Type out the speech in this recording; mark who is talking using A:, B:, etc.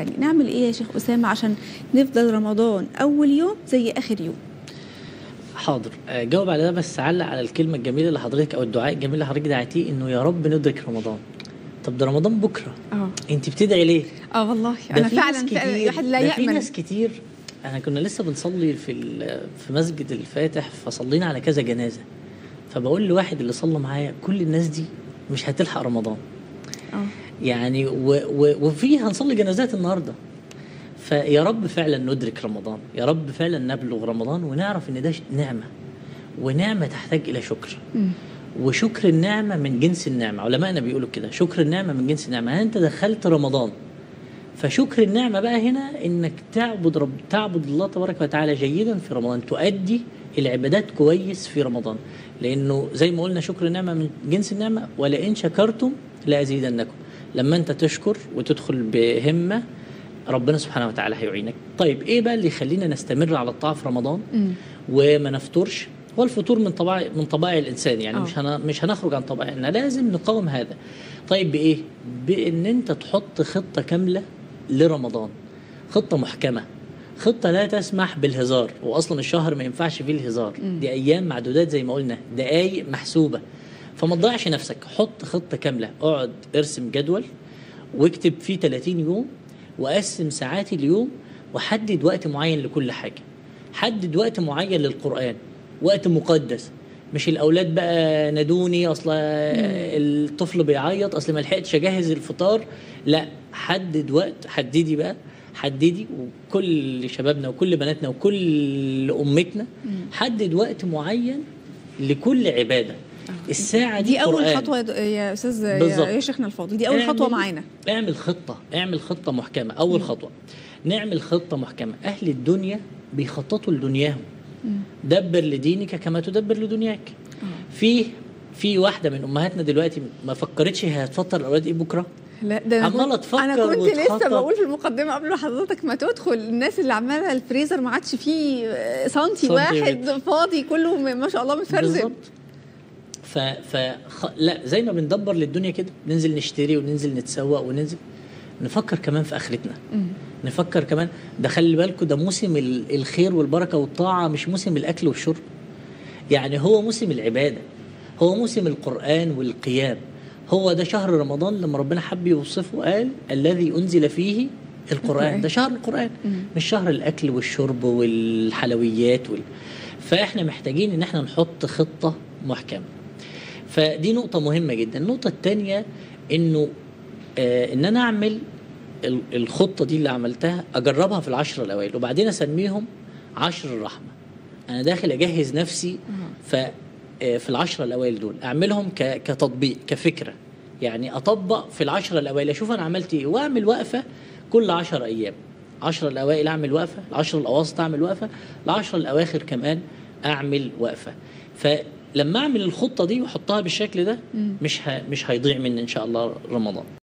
A: يعني نعمل ايه يا شيخ اسامه عشان نفضل رمضان اول يوم زي اخر يوم
B: حاضر آه، جاوب على ده بس علق على الكلمه الجميله اللي حضرتك او الدعاء الجميل اللي حضرتك دعيتيه انه يا رب ندرك رمضان طب ده رمضان بكره
A: اه
B: انت بتدعي ليه
A: اه والله
B: ده
A: انا
B: في ناس
A: فعلا فعلا
B: كتير-
A: الواحد لا
B: ده في
A: يامن
B: ناس كتير احنا كنا لسه بنصلي في ال- في مسجد الفاتح فصلينا على كذا جنازه فبقول لواحد اللي صلى معايا كل الناس دي مش هتلحق رمضان
A: اه
B: يعني و و وفي هنصلي جنازات النهارده فيا رب فعلا ندرك رمضان يا رب فعلا نبلغ رمضان ونعرف ان ده ش- نعمه ونعمه تحتاج الى شكر
A: مم.
B: وشكر النعمه من جنس النعمه علمائنا بيقولوا كده شكر النعمه من جنس النعمه يعني انت دخلت رمضان فشكر النعمه بقى هنا انك تعبد رب تعبد الله تبارك وتعالى جيدا في رمضان تؤدي العبادات كويس في رمضان لانه زي ما قلنا شكر النعمه من جنس النعمه ولئن شكرتم لازيدنكم لما انت تشكر وتدخل بهمه ربنا سبحانه وتعالى هيعينك طيب ايه بقى اللي يخلينا نستمر على الطاعه في رمضان
A: مم.
B: وما نفطرش والفطور من طبائع من طبائع الانسان يعني
A: آه.
B: مش هن... مش هنخرج عن طبائعنا لازم نقاوم هذا طيب بايه بان انت تحط خطه كامله لرمضان خطه محكمه خطه لا تسمح بالهزار واصلا الشهر ما ينفعش فيه الهزار
A: مم.
B: دي ايام معدودات زي ما قلنا دقايق محسوبه فما تضيعش نفسك حط خطه كامله اقعد ارسم جدول واكتب فيه 30 يوم وقسم ساعات اليوم وحدد وقت معين لكل حاجه حدد وقت معين للقران وقت مقدس مش الاولاد بقى نادوني اصل الطفل بيعيط اصل ما لحقتش اجهز الفطار لا حدد وقت حددي بقى حددي وكل شبابنا وكل بناتنا وكل امتنا حدد وقت معين لكل عباده الساعه دي,
A: دي اول
B: قرآن.
A: خطوه يا د- يا استاذ يا-
B: بالظبط.
A: يا شيخنا الفاضل دي اول خطوه
B: اعمل-
A: معانا
B: اعمل خطه اعمل خطه محكمه اول خطوه نعمل خطه محكمه اهل الدنيا بيخططوا لدنياهم دبر لدينك كما تدبر لدنياك في في واحده من امهاتنا دلوقتي ما فكرتش هي هتفطر الاولاد ايه بكره
A: لا ده انا
B: عمالة
A: كنت-
B: تفكر
A: انا كنت لسه
B: وتخطط.
A: بقول في المقدمه قبل ما حضرتك ما تدخل الناس اللي عماله الفريزر ما عادش فيه سنتي
B: سنتي
A: واحد
B: متر.
A: فاضي كله م- ما شاء الله متفرزن
B: بالظبط ف ف خ... لا زي ما بندبر للدنيا كده ننزل نشتري وننزل نتسوق وننزل نفكر كمان في اخرتنا
A: مم.
B: نفكر كمان ده خلي بالكم ده موسم ال- الخير والبركه والطاعه مش موسم الاكل والشرب يعني هو موسم العباده هو موسم القران والقيام هو ده شهر رمضان لما ربنا حب يوصفه قال الذي انزل فيه
A: القرآن.
B: القران ده شهر القران
A: مم.
B: مش شهر الاكل والشرب والحلويات وال... فاحنا محتاجين ان احنا نحط خطه محكمه فدي نقطه مهمه جدا النقطه الثانيه انه آه ان انا اعمل ال- الخطه دي اللي عملتها اجربها في العشر الاوائل وبعدين اسميهم عشر الرحمه انا داخل اجهز نفسي ف آه، في العشرة الاوائل دول اعملهم ك- كتطبيق كفكره يعني اطبق في العشرة الاوائل اشوف انا عملت ايه واعمل وقفه كل عشر ايام عشرة الاوائل اعمل وقفه العشرة الاواسط اعمل وقفه العشرة الاواخر كمان اعمل وقفه فلما اعمل الخطه دي واحطها بالشكل ده
A: مم.
B: مش ه... مش هيضيع مني ان شاء الله رمضان